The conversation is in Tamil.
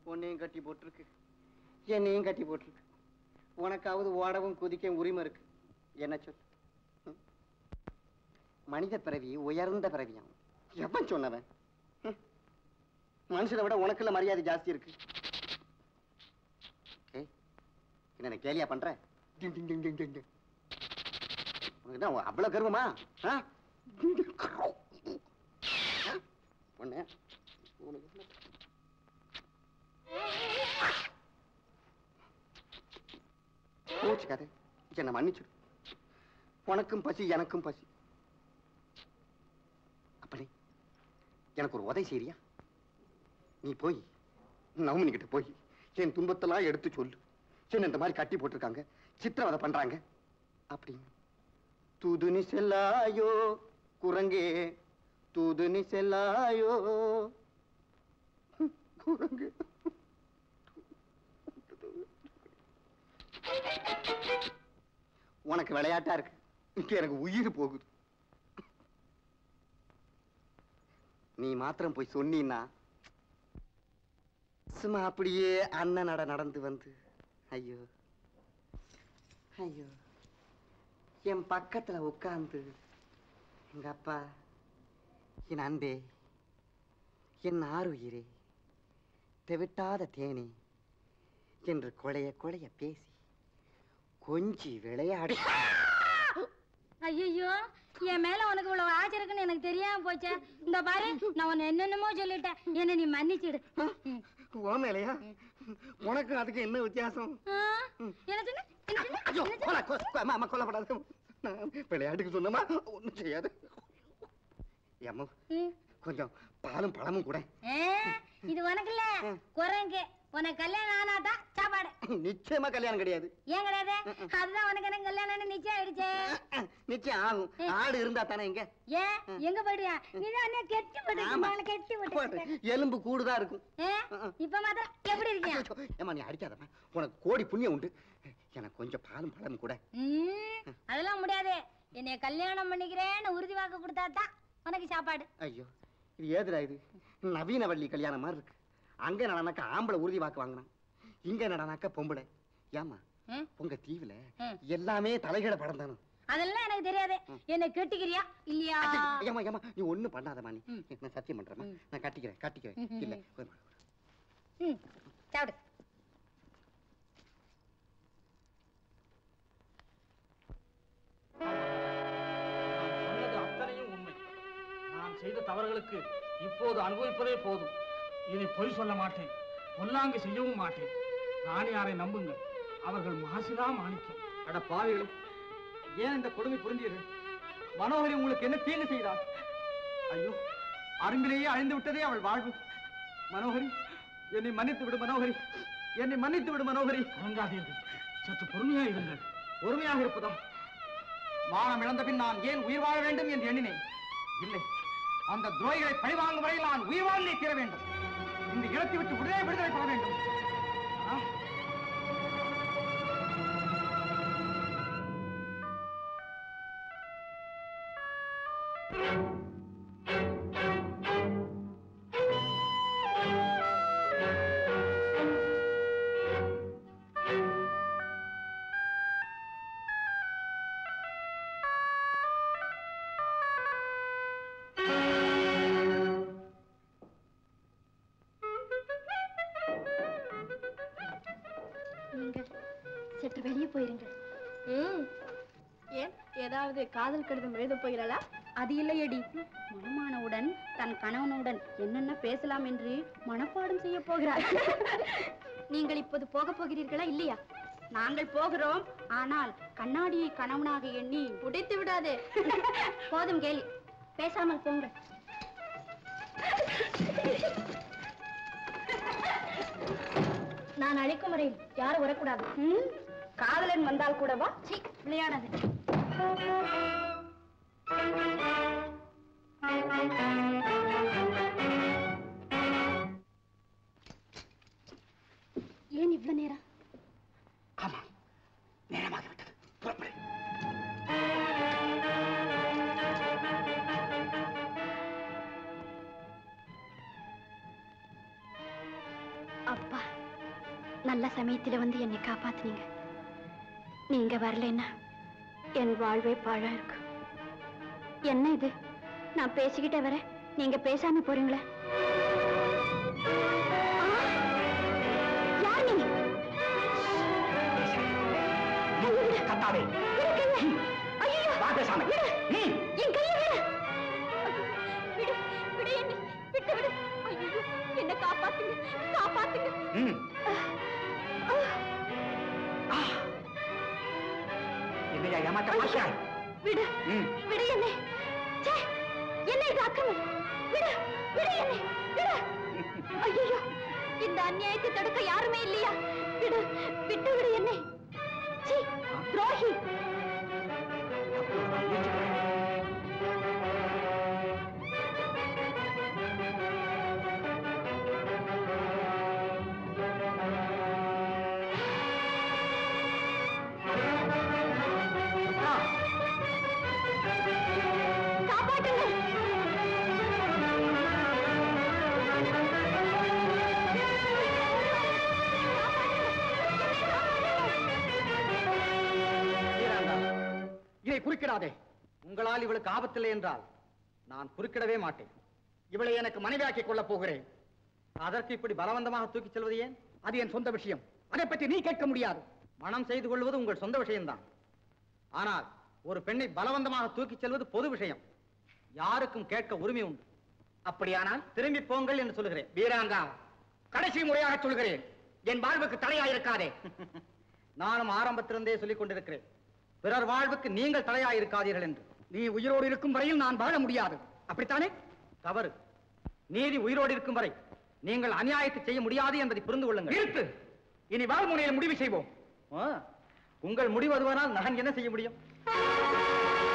உன்னையும் கட்டி போட்டிருக்கு என்னையும் கட்டி போட்டிருக்கு உனக்காவது ஓடவும் குதிக்கவும் உரிமை இருக்கு என்ன சொல் ம்? மனித பிறவி உயர்ந்த பிறவியாம் எவன் சொன்னவன் ம்? மனுஷனை விட உனக்குள்ள மரியாதை ஜாஸ்தி இருக்கு ஏய், என்ன கேலியா பண்ற டிங் டிங் டிங் டிங் டிங் டிங். உனக்கு என்ன அவ்வளவு கர்வமா ஆ? ஒண்ணு உனக்கு என்ன? கோச்சுக்காத என்ன மன்னிச்சுடு உனக்கும் பசி எனக்கும் பசி அப்பனே எனக்கு ஒரு உதவி செய்றியா நீ போய் நவமினி கிட்ட போய் என் துன்பத்தெல்லாம் எடுத்து சொல்லு என்ன இந்த மாதிரி கட்டி போட்டிருக்காங்க சித்திரவதை பண்றாங்க அப்படின்னு தூதுனி செல்லாயோ குரங்கே தூதுனி செல்லாயோ குரங்கு உனக்கு விளையாட்டா இருக்கு இங்க எனக்கு உயிர் போகுது நீ மாத்திரம் போய் சொன்னீன்னா சும்மா அப்படியே அண்ணன் நட நடந்து வந்து ஐயோ ஐயோ என் பக்கத்துல உட்கார்ந்து எங்க அப்பா என் அன்பே என் ஆறுயிரே தெவிட்டாத தேனே என்று கொலைய கொலைய பேசி கொஞ்சி விளையாடி ஐயோ என் மேல உனக்கு இவ்வளவு ஆசை இருக்குன்னு எனக்கு தெரியாம போச்சே இந்த பாரு நான் உன்னை என்னென்னமோ சொல்லிட்டேன் என்ன நீ மன்னிச்சிடு உன் மேலையா உனக்கு அதுக்கு என்ன வித்தியாசம் ஆ? என்ன சொன்ன? என்ன சொன்ன? ஐயோ கொலை, கொலை, அம்மா, அம்மா, கொல்லப்படாத நான் விளையாட்டுக்கு சொன்னமா ஒண்ணும் செய்யாது ஏம்மா ம். கொஞ்சம் பாலும் பழமும் கூட ஏ, இது உனக்கு இல்ல குரங்கு உனக்கு கல்யாணம் ஆனாதான் சாப்பாடு நிச்சயமா கல்யாணம் கிடையாது ஏன் கிடையாது அதுதான் உனக்கு எனக்கு கல்யாணம் நிச்சயம் ஆயிடுச்சே நிச்சயம் ஆகும் ஆடு இருந்தா தானே இங்க ஏன் எங்க போயிடுயா இதான் கெட்டி ஆமா. போட்டு கெட்டி போட்டு எலும்பு கூடுதான் இருக்கும் ஏ, இப்ப மாத்திரம் எப்படி இருக்கியா ஐயோ, ஏம்மா நீ அடிக்காதம்மா உனக்கு கோடி புண்ணியம் உண்டு எனக்கு கொஞ்சம் பாலும் பழமும் கூட ம், அதெல்லாம் முடியாது என்னைய கல்யாணம் பண்ணிக்கிறேன்னு உறுதி வாக்கு கொடுத்தாதான் உனக்கு சாப்பாடு ஐயோ இது ஏதுடா இது நவீன வள்ளி கல்யாணம் மாதிரி இருக்கு அங்க நடனாக்கா ஆம்பளை உறுதி வாக்கு வாங்கினான் இங்க நடனாக்கா பொம்பளை ஏமா ம், உங்க தீவுல ம். எல்லாமே தலைகீழ படம் தானே அதெல்லாம் எனக்கு தெரியாது என்ன கெட்டிக்கிறியா இல்லையா ஏமா ஏமா நீ ஒண்ணும் பண்ணாதம்மா நீ ம். நான் சத்தியம் பண்றேம்மா ம். நான் கட்டிக்கிறேன் கட்டிக்கிறேன் ம், ம், இல்ல ம். ஒரு மா- ம், சாப்பிடு நான் சொன்னது அத்தனையும் உண்மை நான் செய்த தவறுகளுக்கு இப்போது அனுபவிப்பதே போதும் இனி பொய் சொல்ல மாட்டேன் பொல்லாங்கு செய்யவும் மாட்டேன் ராணியாரை நம்புங்கள் அவர்கள் மாசிலா மாணிக்கம் அட பாவிகளும் ஏன் இந்த கொடுமை புரிந்தீர்கள் மனோகரி உங்களுக்கு என்ன தீங்கு செய்தாள் ஐயோ அரும்பிலேயே அழிந்து விட்டதே அவள் வாழ்வு மனோகரி என்னை மன்னித்து விடு மனோகரி என்னை மன்னித்து விடு மனோகரி கலங்காதீர்கள் சற்று பொறுமையா இருங்கள் பொறுமையாக இருப்பதா மானம் இழந்த பின் நான் ஏன் உயிர் வாழ வேண்டும் என்று எண்ணினேன் இல்லை அந்த துரோகிகளை பழிவாங்கும் வரையில் நான் உயிர் வாழ்ந்தே தீர வேண்டும் இந்த இடத்தை விட்டு உடனே விடுதலை பெற வேண்டும் ஆ? நீங்கள் சற்று வெளியே போயிருங்கள் ம், ஏன் ஏதாவது காதல் கடிதம் எழுதப் போகிறாளா அது இல்லையடி மணமானவுடன் தன் கணவனுடன் என்னென்ன பேசலாம் என்று மனப்பாடம் செய்ய போகிறார் நீங்கள் இப்போது போக போகிறீர்களா இல்லையா நாங்கள் போகிறோம் ஆனால் கண்ணாடியை கணவனாக எண்ணி உடைத்து விடாதே போதும் கேலி பேசாமல் போங்கள் நான் அழைக்கும் வரையில் யாரும் வரக்கூடாது ம்? காதலன் வந்தால் கூடவா சீ விளையாடாது ஏன் இவ்வளவு நேரம் ஆமா நேரமாகி விட்டது புறப்படு அப்பா நல்ல சமயத்துல வந்து என்னை காப்பாத்துனீங்க நீங்க வரலைன்னா என் வாழ்வே பாழா இருக்கும் என்ன இது நான் பேசிக்கிட்டே வரேன் நீங்க பேசாம போறீங்களே ஆ! யார் நீங்க கத்தாதே ஐயோ வா பேசாம ம். என் கையை விடு விடு விடு என்னை விட்டு விடு ஐயோ என்ன காப்பாத்துங்க காப்பாத்துங்க ம். ஆ. என்னையா ஏமாத்த பார்க்கிறாய் விடு ம். விடு என்னை ச்சே என்ன இது அக்கிரமம் விடு விடு என்னை விடு ஐயோ இந்த அநியாயத்தை தடுக்க யாருமே இல்லையா விடு விட்டு விடு என்னை சீ துரோகி காப்பாற்றுங்கள் வீராண்டா, இதை குறுக்கிடாதே உங்களால் இவளுக்கு ஆபத்தில்லை என்றால் நான் குறுக்கிடவே மாட்டேன் இவளை எனக்கு மனைவியாக்கிக் கொள்ளப் போகிறேன் அதற்கு இப்படி பலவந்தமாக தூக்கிச் செல்வது ஏன் அது என் சொந்த விஷயம் அதை பற்றி நீ கேட்க முடியாது மனம் செய்து கொள்வது உங்கள் சொந்த விஷயம்தான் ஆனால் ஒரு பெண்ணை பலவந்தமாக தூக்கிச் செல்வது பொது விஷயம் யாருக்கும் கேட்க உரிமை உண்டு அப்படியானால் திரும்பி போங்கள் என்று சொல்கிறேன் வீராங்கா கடைசி முறையாக சொல்கிறேன் என் வாழ்வுக்கு தடையாயிருக்காதே நானும் ஆரம்பத்திலிருந்தே சொல்லிக் கொண்டிருக்கிறேன் பிறர் வாழ்வுக்கு நீங்கள் தலையாயிருக்காதீர்கள் என்று நீ உயிரோடு இருக்கும் வரையில் நான் வாழ முடியாது அப்படித்தானே தவறு நீதி உயிரோடு இருக்கும் வரை நீங்கள் அநியாயத்தை செய்ய முடியாது என்பதை புரிந்து கொள்ளுங்கள் நிறுத்து இனி வாழ்முனையில் முடிவு செய்வோம் உங்கள் முடிவு அதுவானால் நான் என்ன செய்ய முடியும்